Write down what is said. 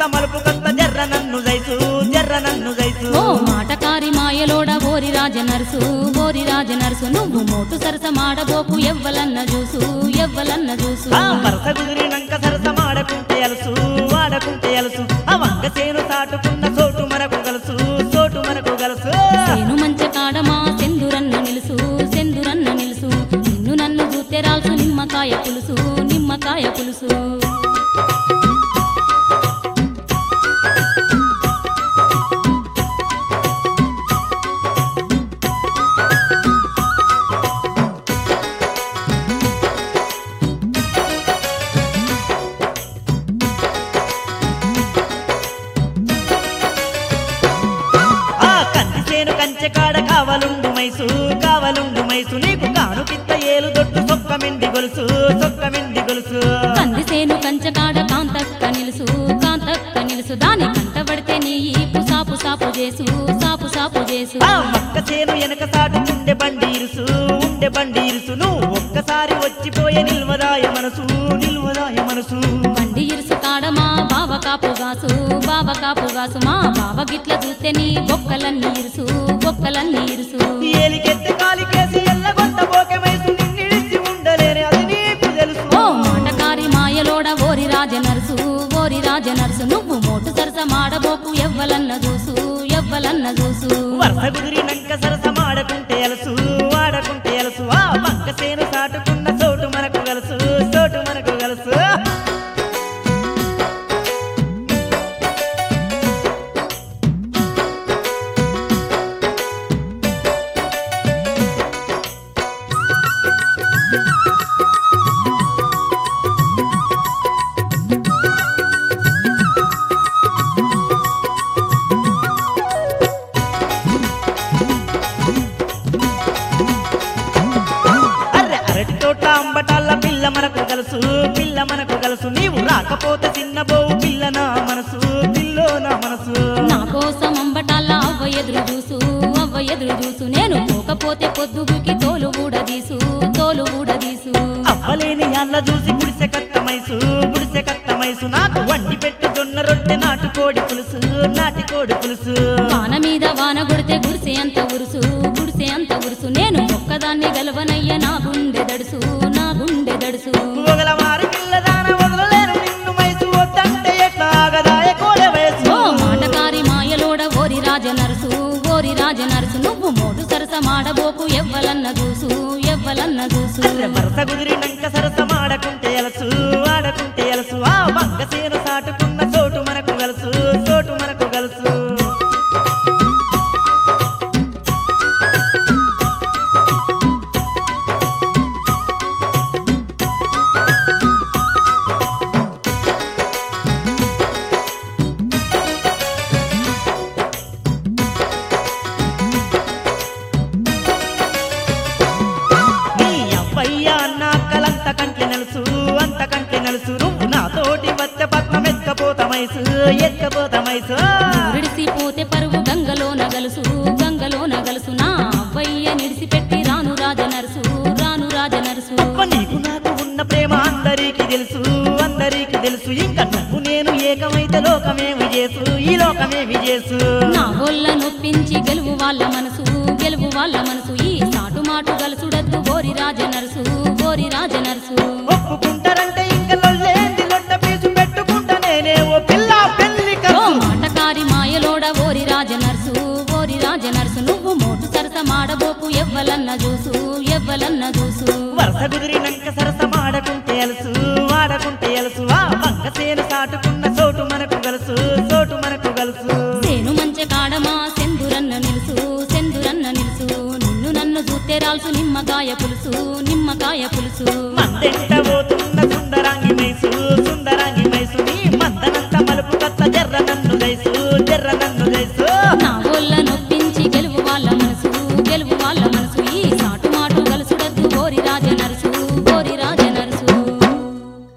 మలుపు కొత్త జర్ర నన్ను జైసు జర్ర నన్ను జైసు ఓ మాటకారి మాయలోడ ఓరి రాజ నరుసు ఓరి రాజ నరుసు నువ్వు మోటు సరస మాడబోకు ఎవ్వలన్న చూసు ఎవ్వలన్న చూసు ఆ వరస కుదిరినంక సరస మాడకుంటే అలసు వాడకుంటే అలసు ఆ వంక చేను సాటుకున్న చోటు మనకు గలసు చోటు మనకు గలసు సేను మంచె కాడమా సెందురన్న నిలుసు సెందురన్న నిలుసు నిన్ను నన్ను చూస్తే రాల్సు నిమ్మకాయ పులుసు నిమ్మకాయ పులుసు ఆ కంది చేను కంచె కాడ కావలుండు మైసు కావలుండు మైసు నీకు కాను పిత్త ఏలు దొట్టు సొక్క మిండి గొలుసు సొక్క మిండి గొలుసు కంది సేను కంచె కాడ కాంతక్క నిలుసు కాంతక్క నిలుసు దాని కంట పడితే నీ ఈపు సాపు సాపు చేసు సాపు సాపు చేసు ఆ మక్క చేను వెనక సాటు ఉండే బండి ఇరుసు ఉండే బండి ఇరుసు నువ్వు ఒక్కసారి వచ్చిపోయే నిల్వదాయ మనసు నిల్వదాయ మనసు బండి ఇరుసు కాడమా బావ కాపు గాసు బావ కాపు గాసు మా బావ గిట్ల చూస్తే నీ బొక్కలన్నీ ఇరుసు బొక్కలన్నీ ఇరుసు ఏలికెత్తి కాలికేసి ఎల్లగొండ బోకె మైసు నిన్నిడిసి ఉండలేని అది నీకు తెలుసు ఓ మాటకారి మాయలోడ ఓరి రాజ నరుసు ఓరి రాజ నరుసు నువ్వు మోటు సరస మాడబోకు ఎవ్వలన్న చూసు ఎవ్వలన్న చూసు వరస కుదిరినంక సరస మాడకుంటే అలసు వాడకుంటే అలసు ఆ పక్క చేను సాటుకున్న చోటు మనకు గలసు చోటు మనకు గలసు అర్రె అరటి తోట అంబటాల పిల్ల మనకు గలసు పిల్ల మనకు గలసు నీవు రాకపోతే చిన్న బోవు పిల్ల నా మనసు పిల్లో నా మనసు నా కోసం అంబటాల అవ్వ ఎదురు చూసు అవ్వ ఎదురు చూసు నేను పోకపోతే పొద్దుగుకి తోలు ఊడదీసు తోలు ఊడదీసు అవ్వలేని అల్ల చూసి గుడిసె కట్టమైసు గుడిసె కట్టమైసు నాకు వండి పెట్టి జొన్న రొట్టె నాటుకోడి పులుసు నాటికోడి పులుసు వాన మీద వాన కొడితే గుడిసె అంత ఉరుసు గుడిసె అంత ఉరుసు నేను ఒక్కదాన్ని గెలవనయ్య నా గుండె దడుసు నా గుండె దడుసు ఒకల మారి పిల్లదాన వదలలేను నిన్ను మైసు వద్దంటే ఎట్లా ఆగదాయ కోడె వయసు ఓ మాటకారి మాయలోడ ఓరి రాజ నరుసు ఓరి రాజ నరుసు నువ్వు మోటు సరస మాడబోకు ఎవ్వలన్న చూసు ఎవ్వలన్న చూసు అర్రె వరస కుదిరినంక సరస మాడకుంటే ఎలసు ఆడకుంటే ఎలసు ఆ వంక సేను సాటుకున్న చోటు మనకు గలసు చోటు మనకు గలసు నీ అబ్బయ్య నాకలంత కంటి నలుసు అంత కంటి నలుసు నువ్వు నాతోటి వచ్చే పట్నం ఎక్కపోతమైసు ఎక్కపోతమైసు విడిసిపోతే పరువు గంగలో నగలుసు గంగలో నగలుసు నా అవ్వయ్య నిడిసిపెట్టి రాను రాజ నరుసు రాను రాజ నరుసు అప్ప నీకు నాకు ఉన్న ప్రేమ అందరికీ తెలుసు అందరికీ తెలుసు ఇంకా నువ్వు నేను ఏకమైతే లోకమేమి చేసు ఈ లోకమేమి చేసు నా వల్ల నొప్పించి గెలువు వాళ్ళ మనసు గెలువు వాళ్ళ మనసు ఈ సాటు మాటు గలుసుడద్దు గోరి రాజ నరుసు గోరి రాజ నరుసు ఒప్పుకుంటారంటే ఇంకా లొల్లేంది లొట్ట పీసు పెట్టుకుంటా నేనే ఓ పిల్ల పెళ్లి ఓ కసు మాటకారి మాయలోడ ఓరి రాజ నరుసు ఓరి రాజ నరుసు నువ్వు మోటు సరస మాడబోకు ఎవ్వలన్న చూసు ఎవ్వలన్న చూసు వరస కుదిరినంక సరస మాడకుంటే అలసు వాడకుంటే అలసు ఆ పక్క సేను సాటుకున్న చోటు మనకు గలసు చోటు మనకు గలసు సేను మంచె కాడమా సెందురన్న నిలుసు సెందురన్న నిలుసు నిన్ను నన్ను చూస్తే రాల్సు నిమ్మకాయ పులుసు నిమ్మకాయ పులుసు మందెంట పోతున్న సుందరాంగి మైసు సుందరాంగి మైసు నీ మందనంత మలుపు కత్త జర్ర నన్ను దైసు